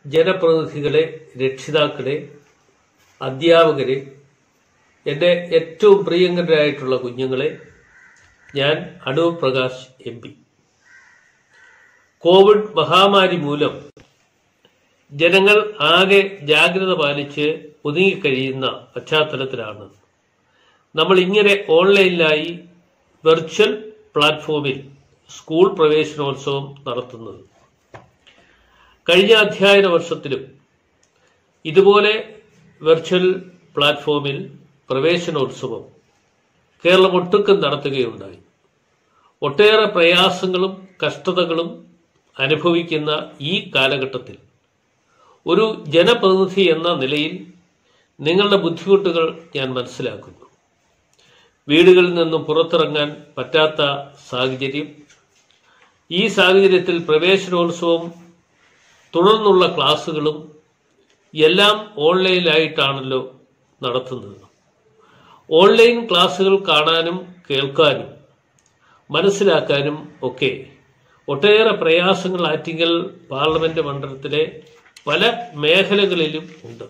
ജനപ്രതിനിധികളെ രക്ഷിതാക്കളെ അധ്യാപകരെ എൻ്റെ ഏറ്റവും പ്രിയങ്കരായിട്ടുള്ള കുഞ്ഞുങ്ങളെ ഞാൻ Adoor Prakash M P Covid മഹാമാരി മൂലം ജനങ്ങൾ ആകെ ജാഗ്രത പാലിച്ച് ഒതുങ്ങിക്കഴിയുന്ന പശ്ചാത്തലത്തിലാണ് നമ്മൾ ഇങ്ങനെ ഓൺലൈനിലായി വെർച്വൽ പ്ലാറ്റ്ഫോമിൽ സ്കൂൾ പ്രവേശനോത്സവം നടത്തുന്നത് കഴിഞ്ഞ അധ്യയന വർഷത്തിലും ഇതുപോലെ വെർച്വൽ പ്ലാറ്റ്ഫോമിൽ പ്രവേശനോത്സവം കേരളം ഒട്ടുക്കും നടത്തുകയുണ്ടായി ഒട്ടേറെ പ്രയാസങ്ങളും കഷ്ടതകളും അനുഭവിക്കുന്ന ഈ കാലഘട്ടത്തിൽ ഒരു ജനപ്രതിനിധി എന്ന നിലയിൽ നിങ്ങളുടെ ബുദ്ധിമുട്ടുകൾ ഞാൻ മനസ്സിലാക്കുന്നു വീടുകളിൽ നിന്നും പുറത്തിറങ്ങാൻ പറ്റാത്ത സാഹചര്യം ഈ സാഹചര്യത്തിൽ പ്രവേശനോത്സവം തുടർന്നുള്ള ക്ലാസ്സുകളും എല്ലാം ഓൺലൈനിലായിട്ടാണല്ലോ നടത്തുന്നത് ഓൺലൈൻ ക്ലാസ്സുകൾ കാണാനും കേൾക്കാനും മനസ്സിലാക്കാനും ഒക്കെ ഒട്ടേറെ പ്രയാസങ്ങൾ ആറ്റിങ്ങൽ പാർലമെന്റ് മണ്ഡലത്തിലെ പല മേഖലകളിലും ഉണ്ട്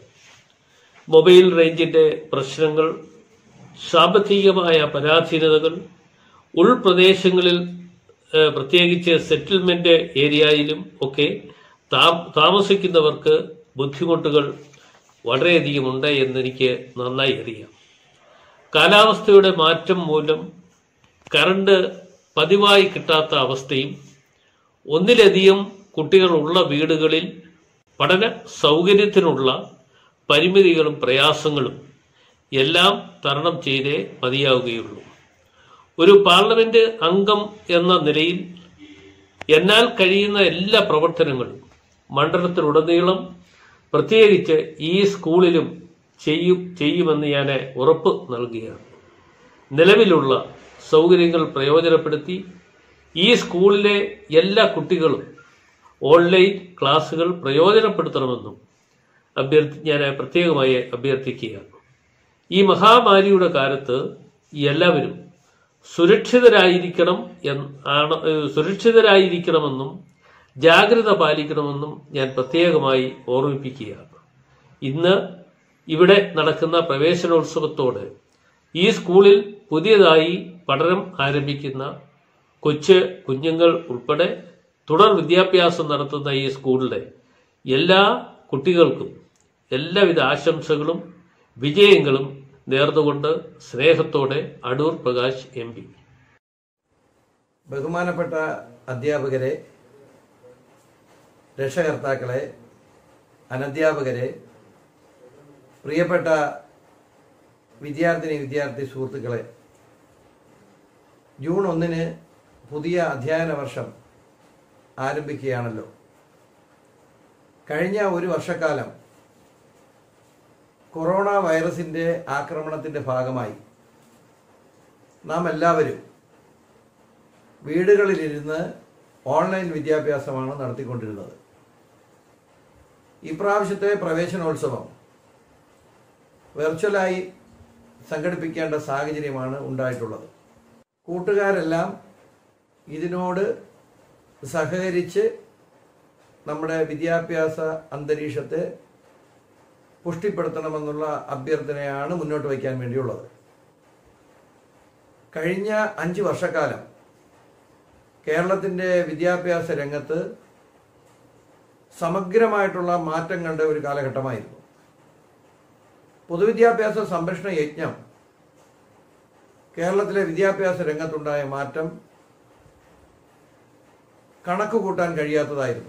മൊബൈൽ റേഞ്ചിന്റെ പ്രശ്നങ്ങൾ സാമ്പത്തികമായ പരാധീനതകൾ ഉൾപ്രദേശങ്ങളിൽ ഏഹ്, പ്രത്യേകിച്ച് സെറ്റിൽമെന്റ് ഏരിയയിലും ഒക്കെ താ- താമസിക്കുന്നവർക്ക് ബുദ്ധിമുട്ടുകൾ വളരെയധികം ഉണ്ട് എന്നെനിക്ക് നന്നായി അറിയാം കാലാവസ്ഥയുടെ മാറ്റം മൂലം കറണ്ട് പതിവായി കിട്ടാത്ത അവസ്ഥയും ഒന്നിലധികം കുട്ടികളുള്ള വീടുകളിൽ പഠന സൗകര്യത്തിനുള്ള പരിമിതികളും പ്രയാസങ്ങളും എല്ലാം തരണം ചെയ്തേ മതിയാവുകയുള്ളൂ ഒരു പാർലമെന്റ് അംഗം എന്ന നിലയിൽ എന്നാൽ കഴിയുന്ന എല്ലാ പ്രവർത്തനങ്ങളും മണ്ഡലത്തിലുടനീളം പ്രത്യേകിച്ച് ഈ സ്കൂളിലും ചെയ്യും ചെയ്യുമെന്ന് ഞാൻ ഉറപ്പ് നൽകുകയാണ് നിലവിലുള്ള സൗകര്യങ്ങൾ പ്രയോജനപ്പെടുത്തി ഈ സ്കൂളിലെ എല്ലാ കുട്ടികളും ഓൺലൈൻ ക്ലാസുകൾ പ്രയോജനപ്പെടുത്തണമെന്നും അഭ്യർത്ഥി ഞാൻ പ്രത്യേകമായി അഭ്യർത്ഥിക്കുകയാണ് ഈ മഹാമാരിയുടെ കാലത്ത് എല്ലാവരും സുരക്ഷിതരായിരിക്കണം എന്ന് ആണ് ഏഹ് സുരക്ഷിതരായിരിക്കണമെന്നും ജാഗ്രത പാലിക്കണമെന്നും ഞാൻ പ്രത്യേകമായി ഓർമ്മിപ്പിക്കുകയാണ് ഇന്ന് ഇവിടെ നടക്കുന്ന പ്രവേശനോത്സവത്തോട് ഈ സ്കൂളിൽ പുതിയതായി പഠനം ആരംഭിക്കുന്ന കൊച്ചു കുഞ്ഞുങ്ങൾ ഉൾപ്പെടെ തുടർ വിദ്യാഭ്യാസം നടത്തുന്ന ഈ സ്കൂളിലെ എല്ലാ കുട്ടികൾക്കും എല്ലാവിധ ആശംസകളും വിജയങ്ങളും നേർന്നുകൊണ്ട് സ്നേഹത്തോടെ അടൂർ പ്രകാശ് എം പി ബഹുമാനപ്പെട്ട അധ്യാപകരെ രക്ഷകർത്താക്കളെ അനധ്യാപകരെ പ്രിയപ്പെട്ട വിദ്യാർത്ഥിനി വിദ്യാർത്ഥി സുഹൃത്തുക്കളെ ജൂൺ ഒന്നിന് പുതിയ അധ്യയന വർഷം ആരംഭിക്കുകയാണല്ലോ കഴിഞ്ഞ ഒരു വർഷക്കാലം കൊറോണ വൈറസിന്റെ ആക്രമണത്തിന്റെ ഭാഗമായി നാം എല്ലാവരും വീടുകളിലിരുന്ന് ഓൺലൈൻ വിദ്യാഭ്യാസമാണ് നടത്തിക്കൊണ്ടിരുന്നത് ഇപ്രാവശ്യത്തെ പ്രവേശനോത്സവം വെർച്വലായി സംഘടിപ്പിക്കേണ്ട സാഹചര്യമാണ് ഉണ്ടായിട്ടുള്ളത് കൂട്ടുകാരെല്ലാം ഇതിനോട് സഹകരിച്ച് നമ്മുടെ വിദ്യാഭ്യാസ അന്തരീക്ഷത്തെ പുഷ്ടിപ്പെടുത്തണമെന്നുള്ള അഭ്യർത്ഥനയാണ് മുന്നോട്ട് വയ്ക്കാൻ വേണ്ടിയുള്ളത് കഴിഞ്ഞ അഞ്ച് വർഷക്കാലം കേരളത്തിൻ്റെ വിദ്യാഭ്യാസ രംഗത്ത് സമഗ്രമായിട്ടുള്ള മാറ്റം കണ്ട ഒരു കാലഘട്ടമായിരുന്നു പൊതുവിദ്യാഭ്യാസ സംരക്ഷണ യജ്ഞം കേരളത്തിലെ വിദ്യാഭ്യാസ രംഗത്തുണ്ടായ മാറ്റം കണക്ക് കൂട്ടാൻ കഴിയാത്തതായിരുന്നു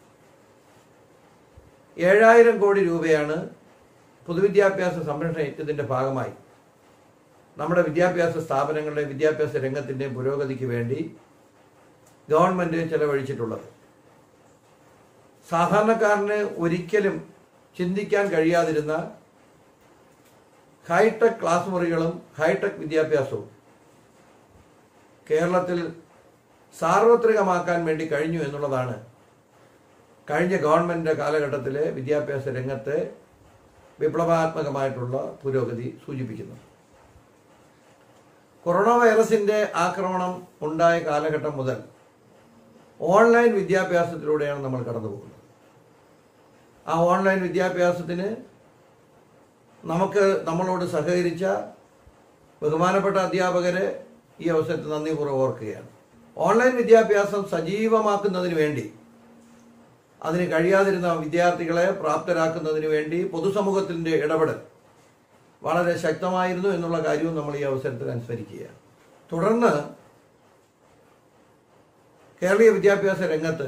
ഏഴായിരം കോടി രൂപയാണ് പൊതുവിദ്യാഭ്യാസ സംരക്ഷണ യജ്ഞത്തിന്റെ ഭാഗമായി നമ്മുടെ വിദ്യാഭ്യാസ സ്ഥാപനങ്ങളുടെ വിദ്യാഭ്യാസ രംഗത്തിന്റെ പുരോഗതിക്ക് വേണ്ടി ഗവൺമെന്റ് ചെലവഴിച്ചിട്ടുള്ളത് സാധാരണക്കാരന് ഒരിക്കലും ചിന്തിക്കാൻ കഴിയാതിരുന്ന ഹൈടെക് ക്ലാസ് മുറികളും ഹൈടെക് വിദ്യാഭ്യാസവും കേരളത്തിൽ സാർവത്രികമാക്കാൻ വേണ്ടി കഴിഞ്ഞു എന്നുള്ളതാണ് കഴിഞ്ഞ ഗവൺമെന്റ് കാലഘട്ടത്തിലെ വിദ്യാഭ്യാസ രംഗത്തെ വിപ്ലവാത്മകമായിട്ടുള്ള പുരോഗതി സൂചിപ്പിക്കുന്നത് കൊറോണ വൈറസിന്റെ ആക്രമണം ഉണ്ടായ കാലഘട്ടം മുതൽ ഓൺലൈൻ വിദ്യാഭ്യാസത്തിലൂടെയാണ് നമ്മൾ കടന്നു പോകുന്നത് ആ ഓൺലൈൻ വിദ്യാഭ്യാസത്തിന് നമുക്ക് നമ്മളോട് സഹകരിച്ച ബഹുമാനപ്പെട്ട അധ്യാപകരെ ഈ അവസരത്തിൽ നന്ദിപൂർവ്വം ഓർക്കുകയാണ് ഓൺലൈൻ വിദ്യാഭ്യാസം സജീവമാക്കുന്നതിന് വേണ്ടി അതിന് കഴിയാതിരുന്ന വിദ്യാർത്ഥികളെ പ്രാപ്തരാക്കുന്നതിന് വേണ്ടി പൊതുസമൂഹത്തിൻ്റെ ഇടപെടൽ വളരെ ശക്തമായിരുന്നു എന്നുള്ള കാര്യവും നമ്മൾ ഈ അവസരത്തിൽ അനുസ്മരിക്കുകയാണ് തുടർന്ന് കേരളീയ വിദ്യാഭ്യാസ രംഗത്ത്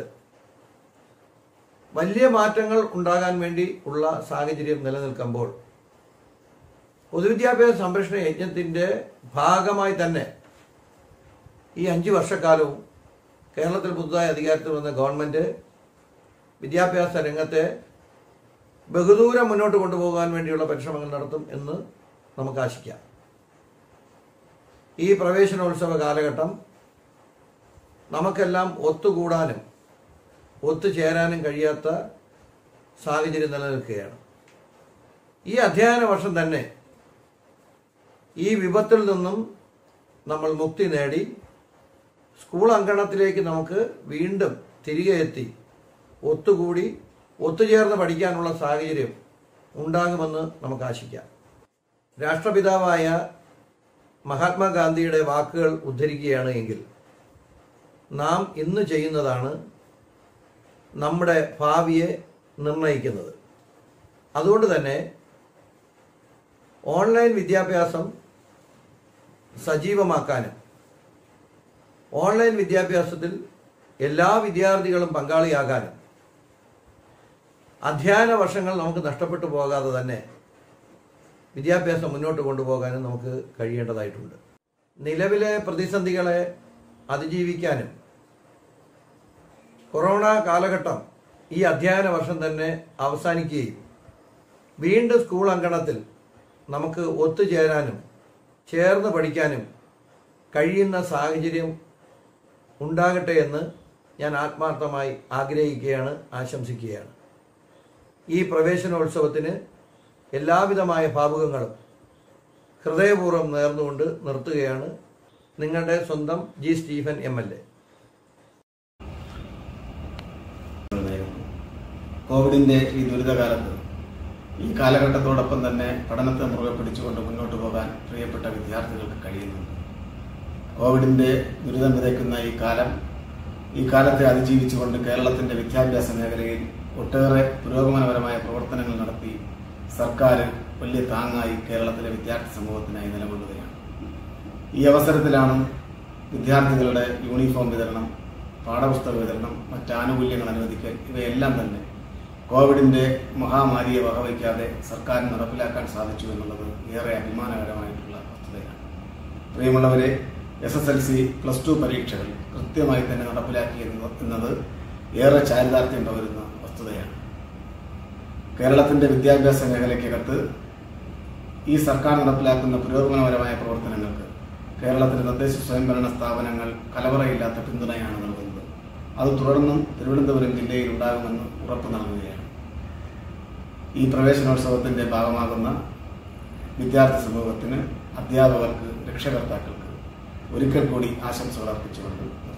വലിയ മാറ്റങ്ങൾ ഉണ്ടാകാൻ വേണ്ടി ഉള്ള സാഹചര്യം നിലനിൽക്കുമ്പോൾ പൊതുവിദ്യാഭ്യാസ സംരക്ഷണ യജ്ഞത്തിൻ്റെ ഭാഗമായി തന്നെ ഈ അഞ്ച് വർഷക്കാലവും കേരളത്തിൽ പുതുതായി അധികാരത്തിൽ വന്ന ഗവൺമെൻറ് വിദ്യാഭ്യാസ രംഗത്തെ ബഹുദൂരം മുന്നോട്ട് കൊണ്ടുപോകാൻ വേണ്ടിയുള്ള പരിശ്രമങ്ങൾ നടത്തും എന്ന് നമുക്ക് ആശിക്കാം ഈ പ്രവേശനോത്സവ കാലഘട്ടം നമുക്കെല്ലാം ഒത്തുകൂടാനും ഒത്തുചേരാനും കഴിയാത്ത സാഹചര്യം നിലനിൽക്കുകയാണ് ഈ അധ്യയന വർഷം തന്നെ ഈ വിപത്തിൽ നിന്നും നമ്മൾ മുക്തി നേടി സ്കൂൾ അങ്കണത്തിലേക്ക് നമുക്ക് വീണ്ടും തിരികെ എത്തി ഒത്തുകൂടി ഒത്തുചേർന്ന് പഠിക്കാനുള്ള സാഹചര്യം ഉണ്ടാകുമെന്ന് നമുക്ക് ആശിക്കാം രാഷ്ട്രപിതാവായ മഹാത്മാഗാന്ധിയുടെ വാക്കുകൾ ഉദ്ധരിക്കുകയാണ് എങ്കിൽ നാം ഇന്ന് ചെയ്യുന്നതാണ് നമ്മുടെ ഭാവിയെ നിർണയിക്കുന്നത് അതുകൊണ്ട് തന്നെ ഓൺലൈൻ വിദ്യാഭ്യാസം സജീവമാക്കാനും ഓൺലൈൻ വിദ്യാഭ്യാസത്തിൽ എല്ലാ വിദ്യാർത്ഥികളും പങ്കാളിയാകാനും അധ്യയന വർഷങ്ങൾ നമുക്ക് നഷ്ടപ്പെട്ടു പോകാതെ തന്നെ വിദ്യാഭ്യാസം മുന്നോട്ട് കൊണ്ടുപോകാനും നമുക്ക് കഴിയേണ്ടതായിട്ടുണ്ട് നിലവിലെ പ്രതിസന്ധികളെ അതിജീവിക്കാനും കൊറോണ കാലഘട്ടം ഈ അധ്യയന വർഷം തന്നെ അവസാനിക്കുകയും വീണ്ടും സ്കൂൾ അങ്കണത്തിൽ നമുക്ക് ഒത്തുചേരാനും ചേർന്ന് പഠിക്കാനും കഴിയുന്ന സാഹചര്യം ഉണ്ടാകട്ടെ എന്ന് ഞാൻ ആത്മാർത്ഥമായി ആഗ്രഹിക്കുകയാണ് ആശംസിക്കുകയാണ് ഈ പ്രവേശനോത്സവത്തിന് എല്ലാവിധമായ ഭാവുകങ്ങളും ഹൃദയപൂർവ്വം നേർന്നുകൊണ്ട് നിർത്തുകയാണ് നിങ്ങളുടെ സ്വന്തം G Stephen M L A കോവിഡിന്റെ ഈ ദുരിതകാലത്ത് ഈ കാലഘട്ടത്തോടൊപ്പം തന്നെ പഠനത്തെ മുറുകെ പിടിച്ചുകൊണ്ട് മുന്നോട്ട് പോകാൻ പ്രിയപ്പെട്ട വിദ്യാർത്ഥികൾക്ക് കഴിയുന്നുണ്ട് കോവിഡിന്റെ ദുരിതം വിതയ്ക്കുന്ന ഈ കാലം ഈ കാലത്തെ അതിജീവിച്ചുകൊണ്ട് കേരളത്തിന്റെ വിദ്യാഭ്യാസ മേഖലയിൽ ഒട്ടേറെ പുരോഗമനപരമായ പ്രവർത്തനങ്ങൾ നടത്തി സർക്കാർ വലിയ താങ്ങായി കേരളത്തിലെ വിദ്യാർത്ഥി സമൂഹത്തിനായി നിലകൊള്ളുകയാണ് ഈ അവസരത്തിലാണ് വിദ്യാർത്ഥികളുടെ യൂണിഫോം വിതരണം പാഠപുസ്തക വിതരണം മറ്റ് ആനുകൂല്യങ്ങൾ അനുവദിക്കൽ ഇവയെല്ലാം തന്നെ കോവിഡിന്റെ മഹാമാരിയെ വകവയ്ക്കാതെ സർക്കാരിന് നടപ്പിലാക്കാൻ സാധിച്ചു എന്നുള്ളത് ഏറെ അഭിമാനകരമായിട്ടുള്ള വസ്തുതയാണ് പ്രിയമുള്ളവരെ S S L C plus two പരീക്ഷകൾ കൃത്യമായി തന്നെ നടപ്പിലാക്കി എന്ന- എന്നത് ഏറെ ചാരിതാർത്ഥ്യം പകരുന്ന വസ്തുതയാണ് കേരളത്തിന്റെ വിദ്യാഭ്യാസ മേഖലയ്ക്കകത്ത് ഈ സർക്കാർ നടപ്പിലാക്കുന്ന പുരോഗമനപരമായ പ്രവർത്തനങ്ങൾക്ക് കേരളത്തിലെ തദ്ദേശ സ്വയംഭരണ സ്ഥാപനങ്ങൾ കലവറയില്ലാത്ത പിന്തുണയാണ് നൽകുന്നത് അത് തുടർന്നും തിരുവനന്തപുരം ജില്ലയിൽ ഉണ്ടാകുമെന്ന് ഉറപ്പു നൽകുകയാണ് ഈ പ്രവേശനോത്സവത്തിന്റെ ഭാഗമാകുന്ന വിദ്യാർത്ഥി സമൂഹത്തിന് അധ്യാപകർക്ക് രക്ഷകർത്താക്കൾക്ക് ഒരിക്കൽ കൂടി ആശംസകൾ അർപ്പിച്ചുകൊണ്ട് നിർത്തുന്നു.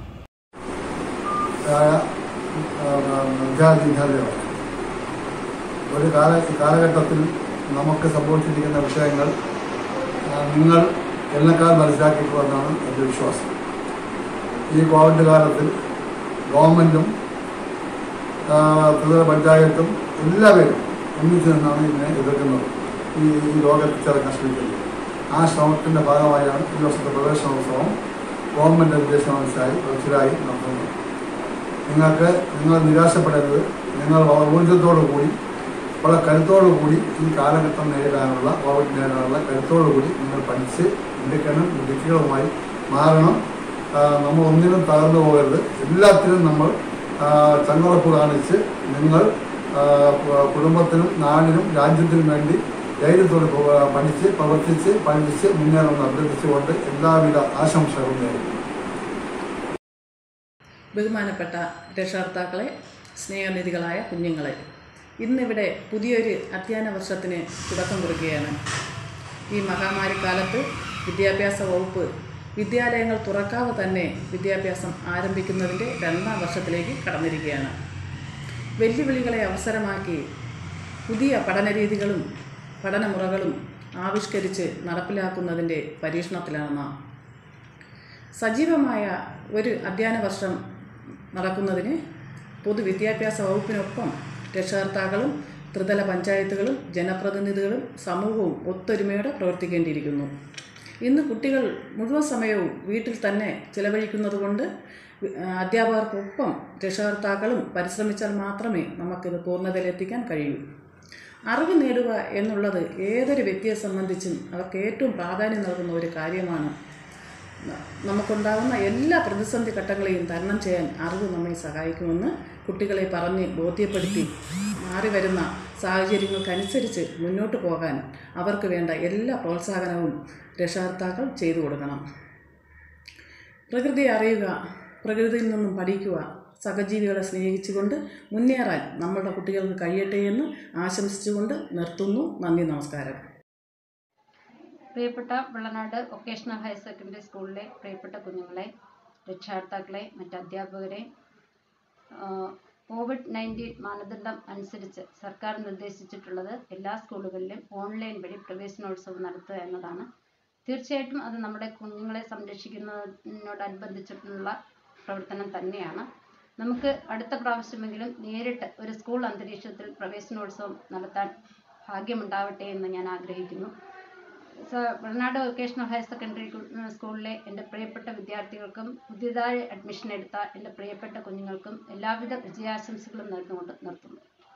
ആയ വിദ്യാർത്ഥി വിദ്യാർത്ഥികളാണ് ഒരു കാല കാലഘട്ടത്തിൽ നമുക്ക് സംഭവിച്ചിരിക്കുന്ന വിഷയങ്ങൾ ആ, നിങ്ങൾ എന്നെക്കാൾ മനസ്സിലാക്കിയിട്ടുണ്ടെന്നാണ് എൻ്റെ വിശ്വാസം ഈ കോവിഡ് കാലത്തിൽ ഗവൺമെൻറ്റും ആ, ത്രിതല പഞ്ചായത്തും എല്ലാവരും ഒന്നിച്ചു നിന്നാണ് ഇതിനെ എതിർക്കുന്നത് ഈ ഈ രോഗത്തെ ചെറുക്കാൻ ശ്രമിക്കുന്നത് ആ ശ്രമത്തിൻ്റെ ഭാഗമായാണ് ഈ വർഷത്തെ പ്രവേശനോത്സവം ഗവൺമെൻറ് നിർദ്ദേശമനുസരിച്ചായി മനസ്സിലായി നടത്തുന്നത് നിങ്ങൾക്ക് നിങ്ങൾ നിരാശപ്പെടരുത് നിങ്ങൾ വളരെ ഊർജ്ജത്തോടു കൂടി വളരെ കരുത്തോടു കൂടി ഈ കാലഘട്ടം നേരിടാനുള്ള കോവിഡ് നേരിടാനുള്ള കരുത്തോടു കൂടി നിങ്ങൾ പഠിച്ച് മിടുക്കനും മിടുക്കുകളുമായി മാറണം ആ, നമ്മൾ ഒന്നിനും തകർന്നു പോകരുത് എല്ലാത്തിനും നമ്മൾ ആ, ചങ്ങുറപ്പ് കാണിച്ച് നിങ്ങൾ ആ, കു- കുടുംബത്തിനും നാടിനും രാജ്യത്തിനും വേണ്ടി ധൈര്യത്തോടെ പോ- പഠിച്ച് പ്രവർത്തിച്ച് പഠിച്ച് മുന്നേറുമെന്ന് അഭ്യർത്ഥിച്ചുകൊണ്ട് എല്ലാവിധ ആശംസകളും നേരുന്നു ബഹുമാനപ്പെട്ട രക്ഷകർത്താക്കളെ സ്നേഹനിധികളായ കുഞ്ഞുങ്ങളെ ഇന്നിവിടെ പുതിയൊരു അധ്യയന വർഷത്തിന് തുടക്കം കുറിക്കുകയാണ് ഈ മഹാമാരി കാലത്ത് വിദ്യാഭ്യാസ വകുപ്പ് വിദ്യാലയങ്ങൾ തുറക്കാതെ തന്നെ വിദ്യാഭ്യാസം ആരംഭിക്കുന്നതിൻ്റെ രണ്ടാം വർഷത്തിലേക്ക് കടന്നിരിക്കുകയാണ് വെല്ലുവിളികളെ അവസരമാക്കി പുതിയ പഠനരീതികളും പഠനമുറകളും ആവിഷ്കരിച്ച് നടപ്പിലാക്കുന്നതിൻ്റെ പരീക്ഷണത്തിലാണ് നാം സജീവമായ ഒരു അധ്യയന വർഷം നടക്കുന്നതിന് പൊതുവിദ്യാഭ്യാസ വകുപ്പിനൊപ്പം രക്ഷകർത്താക്കളും ത്രിതല പഞ്ചായത്തുകളും ജനപ്രതിനിധികളും സമൂഹവും ഒത്തൊരുമയോടെ പ്രവർത്തിക്കേണ്ടിയിരിക്കുന്നു ഇന്ന് കുട്ടികൾ മുഴുവൻ സമയവും വീട്ടിൽ തന്നെ ചിലവഴിക്കുന്നത് കൊണ്ട് അധ്യാപകർക്കൊപ്പം രക്ഷകർത്താക്കളും പരിശ്രമിച്ചാൽ മാത്രമേ നമുക്കിത് പൂർണ്ണതയിലെത്തിക്കാൻ കഴിയൂ അറിവ് നേടുക എന്നുള്ളത് ഏതൊരു വ്യക്തിയെ സംബന്ധിച്ചും അവർക്ക് ഏറ്റവും പ്രാധാന്യം നൽകുന്ന ഒരു കാര്യമാണ് ന- നമുക്കുണ്ടാകുന്ന എല്ലാ പ്രതിസന്ധി ഘട്ടങ്ങളെയും തരണം ചെയ്യാൻ അറിവ് നമ്മെ സഹായിക്കുമെന്ന് കുട്ടികളെ പറഞ്ഞ് ബോധ്യപ്പെടുത്തി മാറി വരുന്ന സാഹചര്യങ്ങൾക്കനുസരിച്ച് മുന്നോട്ട് പോകാൻ അവർക്ക് വേണ്ട എല്ലാ പ്രോത്സാഹനവും രക്ഷകർത്താക്കൾ ചെയ്തു കൊടുക്കണം പ്രകൃതിയെ അറിയുക പ്രകൃതിയിൽ നിന്നും പഠിക്കുക സഹജീവികളെ സ്നേഹിച്ചുകൊണ്ട് മുന്നേറാൻ നമ്മളുടെ കുട്ടികൾക്ക് കഴിയട്ടെ എന്ന് ആശംസിച്ചുകൊണ്ട് നിർത്തുന്നു നന്ദി നമസ്കാരം പ്രിയപ്പെട്ട വെള്ളനാട് വൊക്കേഷണൽ ഹയർ സെക്കൻഡറി സ്കൂളിലെ പ്രിയപ്പെട്ട കുഞ്ഞുങ്ങളെ രക്ഷാകർത്താക്കളെ മറ്റ് അധ്യാപകരെ ആ, കോവിഡ് നയൻറ്റീൻ മാനദണ്ഡം അനുസരിച്ച് സർക്കാർ നിർദ്ദേശിച്ചിട്ടുള്ളത് എല്ലാ സ്കൂളുകളിലും ഓൺലൈൻ വഴി പ്രവേശനോത്സവം നടത്തുക എന്നതാണ് തീർച്ചയായിട്ടും അത് നമ്മുടെ കുഞ്ഞുങ്ങളെ സംരക്ഷിക്കുന്നതിനോടനുബന്ധിച്ചിട്ടുള്ള പ്രവർത്തനം തന്നെയാണ് നമുക്ക് അടുത്ത പ്രാവശ്യമെങ്കിലും നേരിട്ട് ഒരു സ്കൂൾ അന്തരീക്ഷത്തിൽ പ്രവേശനോത്സവം നടത്താൻ ഭാഗ്യമുണ്ടാവട്ടെ എന്ന് ഞാൻ ആഗ്രഹിക്കുന്നു സ- വെള്ളനാട് വൊക്കേഷണൽ ഹയർ സെക്കൻഡറി കു- ഉം, സ്കൂളിലെ എൻ്റെ പ്രിയപ്പെട്ട വിദ്യാർത്ഥികൾക്കും പുതിയതായി അഡ്മിഷൻ എടുത്ത എൻ്റെ പ്രിയപ്പെട്ട കുഞ്ഞുങ്ങൾക്കും എല്ലാവിധ വിജയാശംസകളും നേർന്നുകൊണ്ട് നിർത്തുന്നു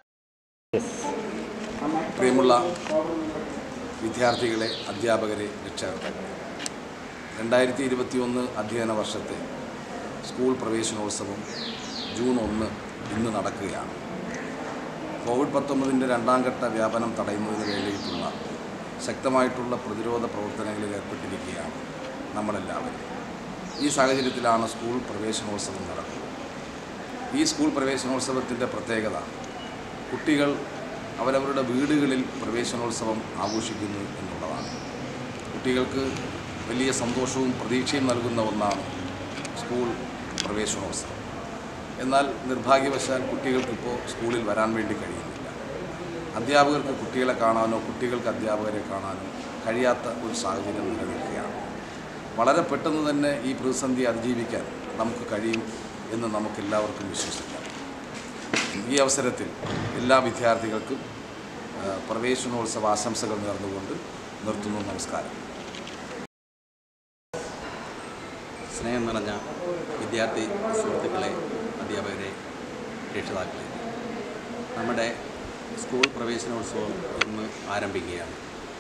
പ്രിയമുള്ള വിദ്യാർത്ഥികളെ അധ്യാപകരെ രക്ഷകർത്താക്കളെ രണ്ടായിരത്തി ഇരുപത്തി ഒന്ന് അധ്യയന വർഷത്തെ സ്കൂൾ പ്രവേശനോത്സവം ജൂൺ ഒന്ന് ഇന്ന് നടക്കുകയാണ് കോവിഡ് പത്തൊമ്പതിൻ്റെ രണ്ടാം ഘട്ട വ്യാപനം തടയുന്നതിന് വേണ്ടിയിട്ടുള്ള ശക്തമായിട്ടുള്ള പ്രതിരോധ പ്രവർത്തനങ്ങളിൽ ഏർപ്പെട്ടിരിക്കുകയാണ് നമ്മളെല്ലാവരും ഈ സാഹചര്യത്തിലാണ് സ്കൂൾ പ്രവേശനോത്സവം നടക്കുന്നത് ഈ സ്കൂൾ പ്രവേശനോത്സവത്തിൻ്റെ പ്രത്യേകത കുട്ടികൾ അവരവരുടെ വീടുകളിൽ പ്രവേശനോത്സവം ആഘോഷിക്കുന്നു എന്നുള്ളതാണ് കുട്ടികൾക്ക് വലിയ സന്തോഷവും പ്രതീക്ഷയും നൽകുന്ന ഒന്നാണ് സ്കൂൾ പ്രവേശനോത്സവം എന്നാൽ നിർഭാഗ്യവശാൽ കുട്ടികൾക്കിപ്പോൾ സ്കൂളിൽ വരാൻ വേണ്ടി കഴിയുന്നില്ല അധ്യാപകർക്ക് കുട്ടികളെ കാണാനോ കുട്ടികൾക്ക് അധ്യാപകരെ കാണാനോ കഴിയാത്ത ഒരു സാഹചര്യം നിലനിൽക്കുകയാണ് വളരെ പെട്ടെന്ന് തന്നെ ഈ പ്രതിസന്ധി അതിജീവിക്കാൻ നമുക്ക് കഴിയും എന്ന് നമുക്കെല്ലാവർക്കും വിശ്വസിക്കാം ഈ അവസരത്തിൽ എല്ലാ വിദ്യാർത്ഥികൾക്കും ആ, പ്രവേശനോത്സവ ആശംസകൾ നേർന്നുകൊണ്ട് നിർത്തുന്നു നമസ്കാരം സ്നേഹം നിറഞ്ഞ വിദ്യാർത്ഥി സുഹൃത്തുക്കളെ അധ്യാപകരെ രക്ഷിതാക്കളെ നമ്മുടെ സ്കൂൾ പ്രവേശനോത്സവം ഇന്ന് ആരംഭിക്കുകയാണ്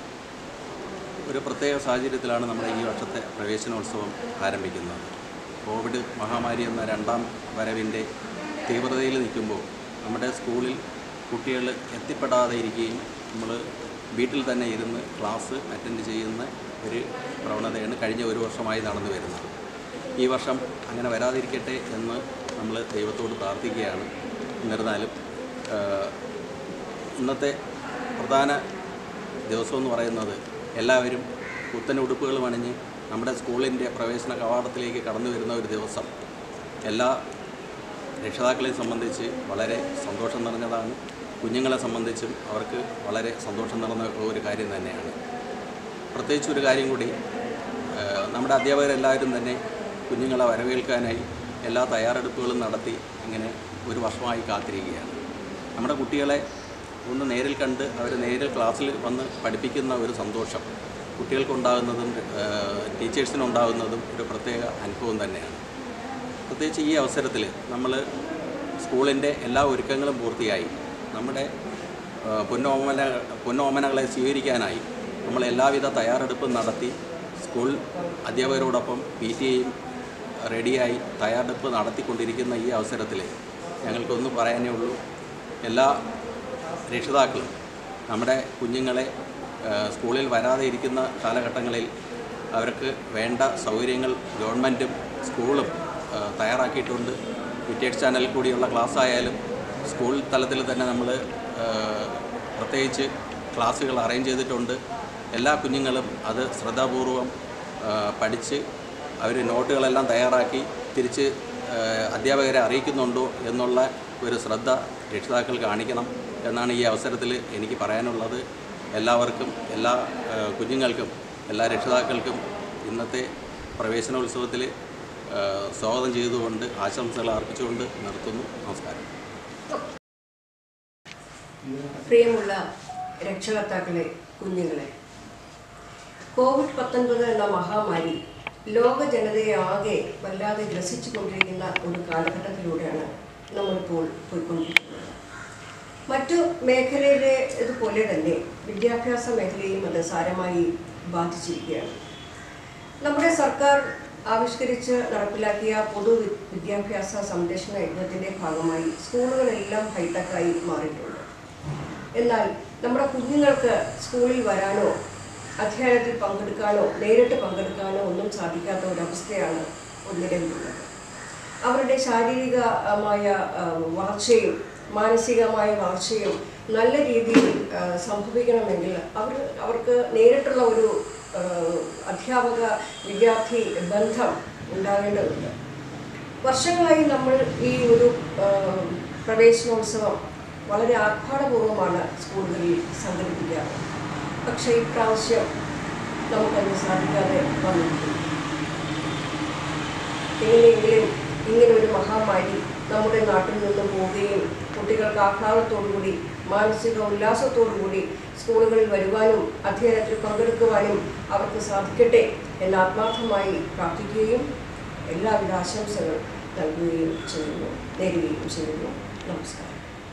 ഒരു പ്രത്യേക സാഹചര്യത്തിലാണ് നമ്മുടെ ഈ വർഷത്തെ പ്രവേശനോത്സവം ആരംഭിക്കുന്നത് കോവിഡ് മഹാമാരി എന്ന രണ്ടാം വരവിൻ്റെ തീവ്രതയിൽ നിൽക്കുമ്പോൾ നമ്മുടെ സ്കൂളിൽ കുട്ടികൾ എത്തിപ്പെടാതെ ഇരിക്കുകയും നമ്മൾ വീട്ടിൽ തന്നെ ഇരുന്ന് ക്ലാസ് അറ്റൻഡ് ചെയ്യുന്ന ഒരു പ്രവണതയാണ് കഴിഞ്ഞ ഒരു വർഷമായി നടന്നു വരുന്നത് ഈ വർഷം അങ്ങനെ വരാതിരിക്കട്ടെ എന്ന് നമ്മൾ ദൈവത്തോട് പ്രാർത്ഥിക്കുകയാണ് എന്നിരുന്നാലും ആഹ്, ഇന്നത്തെ പ്രധാന ദിവസം എന്ന് പറയുന്നത് എല്ലാവരും പുത്തൻ ഉടുപ്പുകൾ അണിഞ്ഞ് നമ്മുടെ സ്കൂളിൻ്റെ പ്രവേശന കവാടത്തിലേക്ക് കടന്നു വരുന്ന ഒരു ദിവസം എല്ലാ രക്ഷിതാക്കളെ സംബന്ധിച്ച് വളരെ സന്തോഷം നിറഞ്ഞതാണ് കുഞ്ഞുങ്ങളെ സംബന്ധിച്ചും അവർക്ക് വളരെ സന്തോഷം നിറഞ്ഞ ഒരു കാര്യം തന്നെയാണ് പ്രത്യേകിച്ച് ഒരു കാര്യം കൂടി ഏഹ് നമ്മുടെ അധ്യാപകരെല്ലാവരും തന്നെ കുഞ്ഞുങ്ങളെ വരവേൽക്കാനായി എല്ലാ തയ്യാറെടുപ്പുകളും നടത്തി ഇങ്ങനെ ഒരു വർഷമായി കാത്തിരിക്കുകയാണ് നമ്മുടെ കുട്ടികളെ ഒന്ന് നേരിൽ കണ്ട് അവർ നേരിൽ ക്ലാസ്സിൽ വന്ന് പഠിപ്പിക്കുന്ന ഒരു സന്തോഷം കുട്ടികൾക്കുണ്ടാകുന്നതും ഏഹ് ടീച്ചേഴ്സിനുണ്ടാകുന്നതും ഒരു പ്രത്യേക അനുഭവം തന്നെയാണ് പ്രത്യേകിച്ച് ഈ അവസരത്തിൽ നമ്മൾ സ്കൂളിൻ്റെ എല്ലാ ഒരുക്കങ്ങളും പൂർത്തിയായി നമ്മുടെ ആ, പൊന്നോമന പൊന്നോമനകളെ സ്വീകരിക്കാനായി നമ്മൾ എല്ലാവിധ തയ്യാറെടുപ്പും നടത്തി സ്കൂൾ അധ്യാപകരോടൊപ്പം പി ടി എയും റെഡിയായി തയ്യാറെടുപ്പ് നടത്തിക്കൊണ്ടിരിക്കുന്ന ഈ അവസരത്തിൽ ഞങ്ങൾക്കൊന്ന് പറയാനേ ഉള്ളൂ എല്ലാ രക്ഷിതാക്കളും നമ്മുടെ കുഞ്ഞുങ്ങളെ ആ, സ്കൂളിൽ വരാതെ ഇരിക്കുന്ന കാലഘട്ടങ്ങളിൽ അവർക്ക് വേണ്ട സൗകര്യങ്ങൾ ഗവൺമെൻറ്റും സ്കൂളും ആ, തയ്യാറാക്കിയിട്ടുണ്ട് വിറ്റേഴ്സ് ചാനലിൽ കൂടിയുള്ള ക്ലാസ് ആയാലും സ്കൂൾ തലത്തിൽ തന്നെ നമ്മൾ പ്രത്യേകിച്ച് ക്ലാസ്സുകൾ അറേഞ്ച് ചെയ്തിട്ടുണ്ട് എല്ലാ കുഞ്ഞുങ്ങളും അത് ശ്രദ്ധാപൂർവം ആ, പഠിച്ച് അവർ നോട്ടുകളെല്ലാം തയ്യാറാക്കി തിരിച്ച് ആ, അധ്യാപകരെ അറിയിക്കുന്നുണ്ടോ എന്നുള്ള ഒരു ശ്രദ്ധ രക്ഷിതാക്കൾ കാണിക്കണം എന്നാണ് ഈ അവസരത്തിൽ എനിക്ക് പറയാനുള്ളത് എല്ലാവർക്കും എല്ലാ ആ, കുഞ്ഞുങ്ങൾക്കും എല്ലാ രക്ഷിതാക്കൾക്കും ഇന്നത്തെ പ്രവേശനോത്സവത്തിൽ ആ, സ്വാഗതം ചെയ്തുകൊണ്ട് ആശംസകൾ അർപ്പിച്ചുകൊണ്ട് നിർത്തുന്നു നമസ്കാരം പ്രിയമുള്ള രക്ഷകർത്താക്കളെ കുഞ്ഞുങ്ങളെ കോവിഡ് പത്തൊൻപത് എന്ന മഹാമാരി ലോക ജനതയെ ആകെ വല്ലാതെ ഗ്രസിച്ചു കൊണ്ടിരിക്കുന്ന ഒരു കാലഘട്ടത്തിലൂടെയാണ് നമ്മളിപ്പോൾ പോയിക്കൊണ്ടിരിക്കുന്നത് മറ്റു മേഖലയിലെ ഇതുപോലെ തന്നെ വിദ്യാഭ്യാസ മേഖലയും അത് സാരമായി ബാധിച്ചിരിക്കുകയാണ് നമ്മുടെ സർക്കാർ ആവിഷ്കരിച്ച് നടപ്പിലാക്കിയ പൊതു വി- വിദ്യാഭ്യാസ സംരക്ഷണ യജ്ഞത്തിന്റെ ഭാഗമായി സ്കൂളുകളെല്ലാം ഹൈടെക്കായി മാറിയിട്ടുണ്ട് എന്നാൽ നമ്മുടെ കുഞ്ഞുങ്ങൾക്ക് സ്കൂളിൽ വരാനോ അധ്യയനത്തിൽ പങ്കെടുക്കാനോ നേരിട്ട് പങ്കെടുക്കാനോ ഒന്നും സാധിക്കാത്ത ഒരവസ്ഥയാണ് നിലവിലുള്ളത് അവരുടെ ശാരീരികമായ ആ, വളർച്ചയും മാനസികമായ വളർച്ചയും നല്ല രീതിയിൽ ആ, സംഭവിക്കണമെങ്കിൽ അവർ അവർക്ക് നേരിട്ടുള്ള ഒരു ആ, അധ്യാപക വിദ്യാർത്ഥി ബന്ധം ഉണ്ടാകേണ്ടതുണ്ട് വർഷങ്ങളായി നമ്മൾ ഈ ഒരു ആ, പ്രവേശനോത്സവം വളരെ ആർഭാടപൂർവ്വമാണ് സ്കൂളുകളിൽ സംഘടിപ്പിക്കാറ് പക്ഷേ ഇപ്രാവശ്യം നമുക്കത് സാധിക്കാതെ വന്നിരിക്കുന്നു എങ്ങനെയെങ്കിലും ഇങ്ങനെ ഒരു മഹാമാരി നമ്മുടെ നാട്ടിൽ നിന്ന് പോവുകയും കുട്ടികൾക്ക് ആഹ്ലാദത്തോടുകൂടി മാനസിക ഉല്ലാസത്തോടുകൂടി സ്കൂളുകളിൽ വരുവാനും അധ്യയനത്തിൽ പങ്കെടുക്കുവാനും അവർക്ക് സാധിക്കട്ടെ എന്ന് ആത്മാർത്ഥമായി പ്രാർത്ഥിക്കുകയും എല്ലാവിധ ആശംസകൾ നൽകുകയും ചെയ്യുന്നു നേരുകയും ചെയ്യുന്നു നമസ്കാരം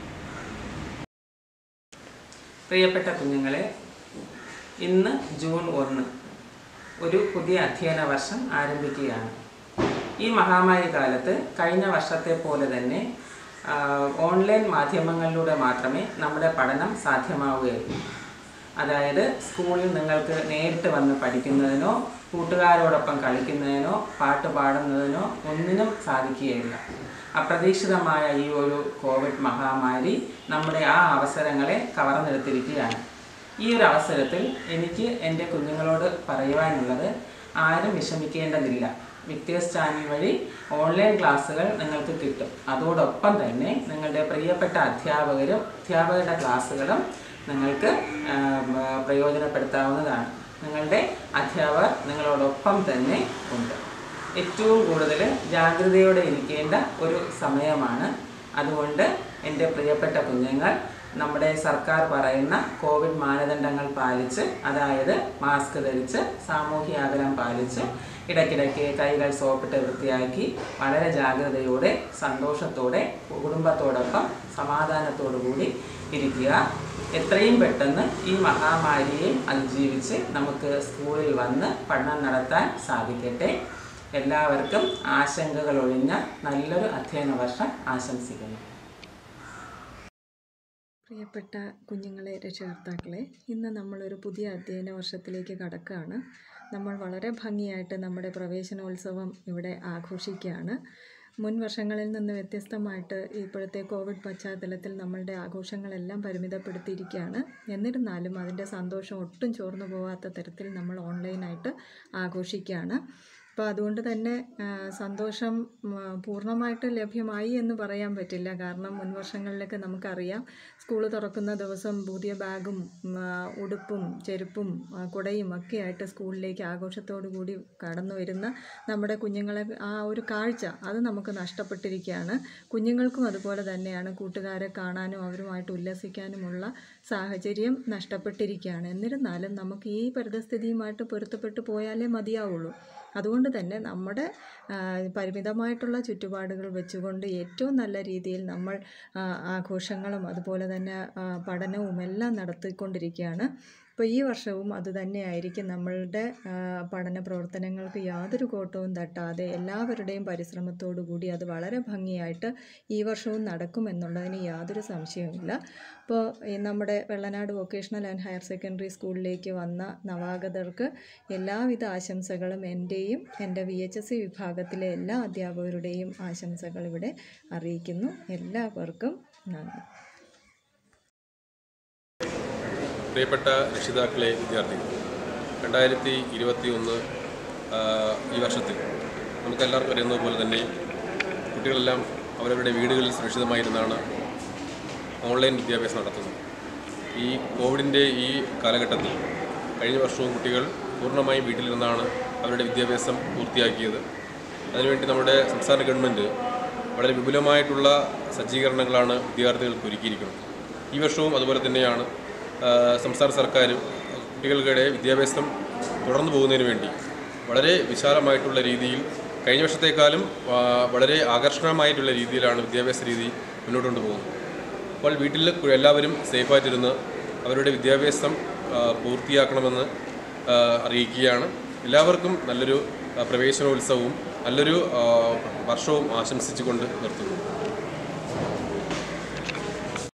പ്രിയപ്പെട്ട കുഞ്ഞുങ്ങളെ ഇന്ന് ജൂൺ ഒന്ന് ഒരു പുതിയ അധ്യയന വർഷം ആരംഭിക്കുകയാണ് ഈ മഹാമാരി കാലത്ത് കഴിഞ്ഞ വർഷത്തെ പോലെ തന്നെ ആ, ഓൺലൈൻ മാധ്യമങ്ങളിലൂടെ മാത്രമേ നമ്മുടെ പഠനം സാധ്യമാവുകയുള്ളൂ അതായത് സ്കൂളിൽ നിങ്ങൾക്ക് നേരിട്ട് വന്ന് പഠിക്കുന്നതിനോ കൂട്ടുകാരോടൊപ്പം കളിക്കുന്നതിനോ പാട്ട് പാടുന്നതിനോ ഒന്നിനും സാധിക്കുകയില്ല അപ്രതീക്ഷിതമായ ഈ ഒരു കോവിഡ് മഹാമാരി നമ്മുടെ ആ അവസരങ്ങളെ കവർന്നെടുത്തിരിക്കുകയാണ് ഈ ഒരു അവസരത്തിൽ എനിക്ക് എൻ്റെ കുഞ്ഞുങ്ങളോട് പറയുവാനുള്ളത് ആരും വിഷമിക്കേണ്ടതില്ല വിക്ടേഴ്സ് ചാനൽ വഴി ഓൺലൈൻ ക്ലാസ്സുകൾ നിങ്ങൾക്ക് കിട്ടും അതോടൊപ്പം തന്നെ നിങ്ങളുടെ പ്രിയപ്പെട്ട അധ്യാപകരും അധ്യാപകരുടെ ക്ലാസ്സുകളും നിങ്ങൾക്ക് ആ, ആ, പ്രയോജനപ്പെടുത്താവുന്നതാണ് നിങ്ങളുടെ അധ്യാപകർ നിങ്ങളോടൊപ്പം തന്നെ ഉണ്ട് ഏറ്റവും കൂടുതൽ ജാഗ്രതയോടെ ഇരിക്കേണ്ട ഒരു സമയമാണ് അതുകൊണ്ട് എൻ്റെ പ്രിയപ്പെട്ട കുഞ്ഞുങ്ങൾ നമ്മുടെ സർക്കാർ പറയുന്ന കോവിഡ് മാനദണ്ഡങ്ങൾ പാലിച്ച് അതായത് മാസ്ക് ധരിച്ച് സാമൂഹ്യ അകലം പാലിച്ച് ഇടയ്ക്കിടയ്ക്ക് കൈകൾ സോപ്പിട്ട് വൃത്തിയാക്കി വളരെ ജാഗ്രതയോടെ സന്തോഷത്തോടെ കുടുംബത്തോടൊപ്പം സമാധാനത്തോടു കൂടി ഇരിക്കുക എത്രയും പെട്ടെന്ന് ഈ മഹാമാരിയെ അതിജീവിച്ച് നമുക്ക് സ്കൂളിൽ വന്ന് പഠനം നടത്താൻ സാധിക്കട്ടെ എല്ലാവർക്കും ആശങ്കകൾ ഒഴിഞ്ഞ നല്ലൊരു അധ്യയന വർഷം ആശംസിക്കുന്നു പ്രിയപ്പെട്ട കുഞ്ഞുങ്ങളെ രക്ഷകർത്താക്കളെ ഇന്ന് നമ്മളൊരു പുതിയ അധ്യയന വർഷത്തിലേക്ക് കടക്കുകയാണ് നമ്മൾ വളരെ ഭംഗിയായിട്ട് നമ്മുടെ പ്രവേശനോത്സവം ഇവിടെ ആഘോഷിക്കുകയാണ് മുൻ വർഷങ്ങളിൽ നിന്ന് വ്യത്യസ്തമായിട്ട് ഇപ്പോഴത്തെ കോവിഡ് പശ്ചാത്തലത്തിൽ നമ്മളുടെ ആഘോഷങ്ങളെല്ലാം പരിമിതപ്പെടുത്തിയിരിക്കുകയാണ് എന്നിരുന്നാലും അതിൻ്റെ സന്തോഷം ഒട്ടും ചോർന്നു പോകാത്ത തരത്തിൽ നമ്മൾ ഓൺലൈനായിട്ട് ആഘോഷിക്കുകയാണ് അപ്പോൾ അതുകൊണ്ട് തന്നെ ആ, സന്തോഷം ഉം, പൂർണ്ണമായിട്ട് ലഭ്യമായി എന്ന് പറയാൻ പറ്റില്ല കാരണം മുൻ വർഷങ്ങളിലൊക്കെ നമുക്കറിയാം സ്കൂൾ തുറക്കുന്ന ദിവസം പുതിയ ബാഗും ഉം, ആ, ഉടുപ്പും ചെരുപ്പും ആ, കുടയും ഒക്കെ ആയിട്ട് സ്കൂളിലേക്ക് ആഘോഷത്തോടു കൂടി കടന്നു വരുന്ന നമ്മുടെ കുഞ്ഞുങ്ങളെ ആ ഒരു കാഴ്ച അത് നമുക്ക് നഷ്ടപ്പെട്ടിരിക്കുകയാണ് കുഞ്ഞുങ്ങൾക്കും അതുപോലെ തന്നെയാണ് കൂട്ടുകാരെ കാണാനും അവരുമായിട്ട് ഉല്ലസിക്കാനുമുള്ള സാഹചര്യം നഷ്ടപ്പെട്ടിരിക്കുകയാണ് എന്നിരുന്നാലും നമുക്ക് ഈ പരിതസ്ഥിതിയുമായിട്ട് പൊരുത്തപ്പെട്ടു പോയാലേ മതിയാവുള്ളൂ അതുകൊണ്ട് തന്നെ നമ്മുടെ ആ, പരിമിതമായിട്ടുള്ള ചുറ്റുപാടുകൾ വെച്ചുകൊണ്ട് ഏറ്റവും നല്ല രീതിയിൽ നമ്മൾ ആ, ആഘോഷങ്ങളും അതുപോലെ തന്നെ ആ, പഠനവും എല്ലാം നടത്തിക്കൊണ്ടിരിക്കുകയാണ് അപ്പോൾ ഈ വർഷവും അതുതന്നെയായിരിക്കും നമ്മളുടെ ആ, പഠന പ്രവർത്തനങ്ങൾക്ക് യാതൊരു കോട്ടവും തട്ടാതെ എല്ലാവരുടെയും പരിശ്രമത്തോടു കൂടി അത് വളരെ ഭംഗിയായിട്ട് ഈ വർഷവും നടക്കുമെന്നുള്ളതിന് യാതൊരു സംശയവുമില്ല അപ്പോൾ ഈ നമ്മുടെ Vellanad vocational and higher secondary സ്കൂളിലേക്ക് വന്ന നവാഗതർക്ക് എല്ലാവിധ ആശംസകളും എൻ്റെയും എൻ്റെ വി എച്ച് എസ് സി വിഭാഗത്തിലെ എല്ലാ അധ്യാപകരുടെയും ആശംസകൾ ഇവിടെ അറിയിക്കുന്നു എല്ലാവർക്കും നന്ദി പ്രിയപ്പെട്ട രക്ഷിതാക്കളെ വിദ്യാർത്ഥികൾ രണ്ടായിരത്തി ഇരുപത്തി ഒന്ന് ഈ വർഷത്തിൽ നമുക്കെല്ലാവർക്കും അറിയുന്നത് പോലെ തന്നെ കുട്ടികളെല്ലാം അവരവരുടെ വീടുകളിൽ സുരക്ഷിതമായിരുന്നാണ് ഓൺലൈൻ വിദ്യാഭ്യാസം നടത്തുന്നത് ഈ കോവിഡിൻ്റെ ഈ കാലഘട്ടത്തിൽ കഴിഞ്ഞ വർഷവും കുട്ടികൾ പൂർണ്ണമായും വീട്ടിലിരുന്നാണ് അവരുടെ വിദ്യാഭ്യാസം പൂർത്തിയാക്കിയത് അതിനുവേണ്ടി നമ്മുടെ സംസ്ഥാന ഗവൺമെൻറ് വളരെ വിപുലമായിട്ടുള്ള സജ്ജീകരണങ്ങളാണ് വിദ്യാർത്ഥികൾക്ക് ഒരുക്കിയിരിക്കുന്നത് ഈ വർഷവും അതുപോലെ തന്നെയാണ് ആ, സംസ്ഥാന സർക്കാരും കുട്ടികളുടെ വിദ്യാഭ്യാസം തുടർന്നു പോകുന്നതിന് വേണ്ടി വളരെ വിശാലമായിട്ടുള്ള രീതിയിൽ കഴിഞ്ഞ വർഷത്തേക്കാളും ആ, വളരെ ആകർഷണമായിട്ടുള്ള രീതിയിലാണ് വിദ്യാഭ്യാസ രീതി മുന്നോട്ട് കൊണ്ടുപോകുന്നത് അപ്പോൾ വീട്ടിൽ കു- എല്ലാവരും സേഫായിട്ടിരുന്ന് അവരുടെ വിദ്യാഭ്യാസം ആ, പൂർത്തിയാക്കണമെന്ന് ആ, അറിയിക്കുകയാണ് എല്ലാവർക്കും നല്ലൊരു ആ, പ്രവേശനോത്സവവും നല്ലൊരു ആ, വർഷവും ആശംസിച്ചുകൊണ്ട് നിർത്തുന്നു